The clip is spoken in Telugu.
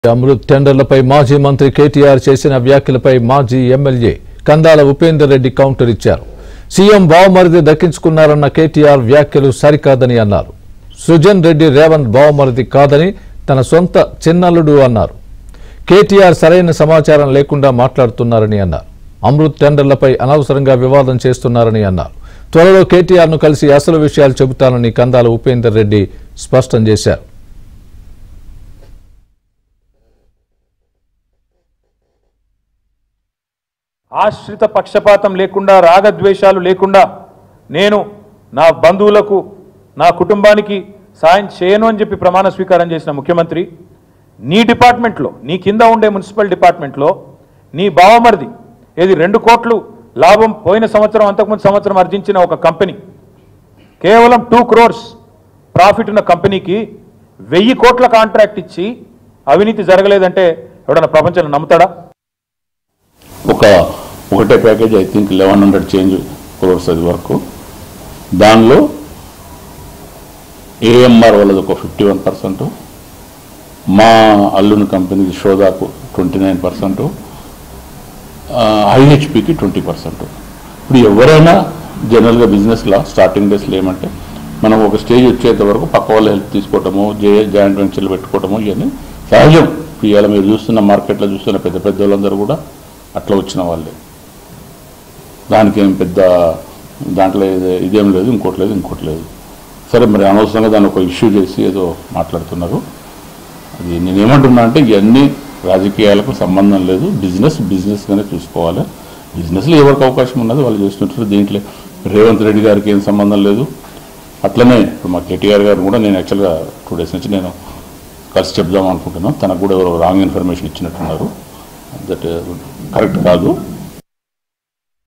అమృత్ టెండర్లపై మాజీ మంత్రి కేటీఆర్ చేసిన వ్యాఖ్యలపై మాజీ ఎమ్మెల్యే కందాల ఉపేందర్ రెడ్డి కౌంటర్ ఇచ్చారు సీఎం బావమరిది దక్కించుకున్నారన్న కేటీఆర్ వ్యాఖ్యలు సరికాదని అన్నారు సుజన్ రెడ్డి రేవంత్ బావమరిది కాదని తన సొంత చిన్నల్లుడు అన్నారు కేటీఆర్ సరైన సమాచారం లేకుండా మాట్లాడుతున్నారని అన్నారు అమృత్ టెండర్లపై అనవసరంగా వివాదం చేస్తున్నారని అన్నారు త్వరలో కేటీఆర్ను కలిసి అసలు విషయాలు చెబుతానని కందాల ఉపేందర్ రెడ్డి స్పష్టం చేశారు ఆశ్రిత పక్షపాతం లేకుండా రాగద్వేషాలు లేకుండా నేను నా బంధువులకు నా కుటుంబానికి సాయం చేయను అని చెప్పి ప్రమాణ స్వీకారం చేసిన ముఖ్యమంత్రి నీ డిపార్ట్మెంట్లో నీ కింద ఉండే మున్సిపల్ డిపార్ట్మెంట్లో నీ బావమరిది ఏది రెండు కోట్లు లాభం పోయిన సంవత్సరం అంతకుముందు సంవత్సరం ఆర్జించిన ఒక కంపెనీ కేవలం టూ క్రోర్స్ ప్రాఫిట్ ఉన్న కంపెనీకి వెయ్యి కోట్ల కాంట్రాక్ట్ ఇచ్చి అవినీతి జరగలేదంటే ఎవడన్నా ప్రపంచంలో నమ్ముతాడా ఒక ఒకటే package I think eleven hundred change crores అది వరకు దానిలో ఏఎంఆర్ వాళ్ళది ఒక ఫిఫ్టీ వన్ పర్సెంట్ మా అల్లుని కంపెనీ షోదాకు ట్వంటీ నైన్ పర్సెంట్ ఐహెచ్పికి ట్వంటీ పర్సెంట్ ఇప్పుడు ఎవరైనా జనరల్గా బిజినెస్లో స్టార్టింగ్ డేస్లో ఏమంటే మనం ఒక స్టేజ్ వచ్చేంత వరకు పక్క వాళ్ళ హెల్ప్ తీసుకోవటము జే జాయింట్ వెంచర్లు పెట్టుకోవటము ఇవన్నీ సహజం ఇవాళ మీరు చూస్తున్న మార్కెట్లో చూస్తున్న పెద్ద పెద్ద వాళ్ళందరూ కూడా అట్లా వచ్చిన వాళ్ళే దానికి ఏం పెద్ద దాంట్లో ఇదే- ఇదేం లేదు ఇంకోటి లేదు ఇంకోటి లేదు సరే మరి అనవసరంగా దాన్ని ఒక ఇష్యూ చేసి ఏదో మాట్లాడుతున్నారు అది నేను ఏమంటున్నా అంటే ఇవన్నీ రాజకీయాలకు సంబంధం లేదు బిజినెస్ బిజినెస్గానే చూసుకోవాలి బిజినెస్లో ఎవరికి అవకాశం ఉన్నది వాళ్ళు చేస్తున్నారు దీంట్లో రేవంత్ రెడ్డి గారికి ఏం సంబంధం లేదు అట్లనే ఇప్పుడు మా కేటీఆర్ గారు కూడా నేను యాక్చువల్గా టూ డేస్ నుంచి నేను కలిసి చెప్దాం అనుకుంటున్నాను తనకు కూడా ఎవరో రాంగ్ ఇన్ఫర్మేషన్ ఇచ్చినట్టున్నారు దట్ కరెక్ట్ కాదు